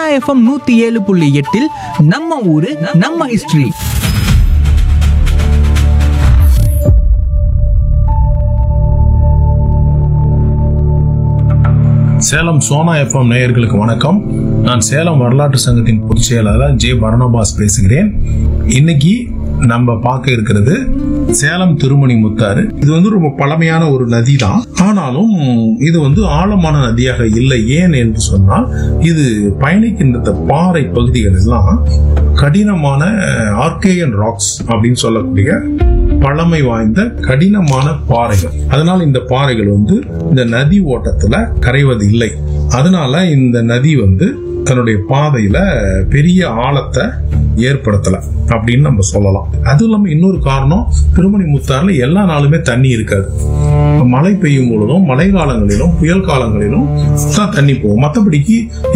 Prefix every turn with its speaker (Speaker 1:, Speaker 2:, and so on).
Speaker 1: Sona FM நூத்தி ஏழு புள்ளி எட்டில் நம்ம ஊரு நம்ம ஹிஸ்டரி
Speaker 2: சேலம் சோனா எஃப்எம் நேயர்களுக்கு வணக்கம் நான் சேலம் வரலாற்று சங்கத்தின் பொதுச் செயலாளர் ஜே பரணபாஸ் பேசுகிறேன் இன்னைக்கு நம்ம பார்க்க இருக்கிறது சேலம் திருமணி முத்தாறு இது வந்து ரொம்ப பழமையான ஒரு நதி தான் ஆனாலும் இது வந்து ஆழமான நதியாக இல்லை ஏன் என்று சொன்னால் இது பயணிக்கின்ற இந்த பாறை பகுதிகள் எல்லாம் கடினமான ஆர்கேயன் ராக்ஸ் அப்படின்னு சொல்லக்கூடிய பழமை வாய்ந்த கடினமான பாறைகள் அதனால இந்த பாறைகள் வந்து இந்த நதி ஓட்டத்துல கரைவது இல்லை அதனால இந்த நதி வந்து தன்னுடைய பாதையில பெரிய ஆழத்தை ஏற்படுத்தல அப்படின்னு நம்ம சொல்லலாம் அதுவும் இல்லாம இன்னொரு காரணம் திருமணி முத்தாறுல எல்லா நாளுமே தண்ணி இருக்காது மழை பெய்யும் பொழுதும் மழை காலங்களிலும் புயல் காலங்களிலும் தான் தண்ணி போகும் மற்றபடிக்கு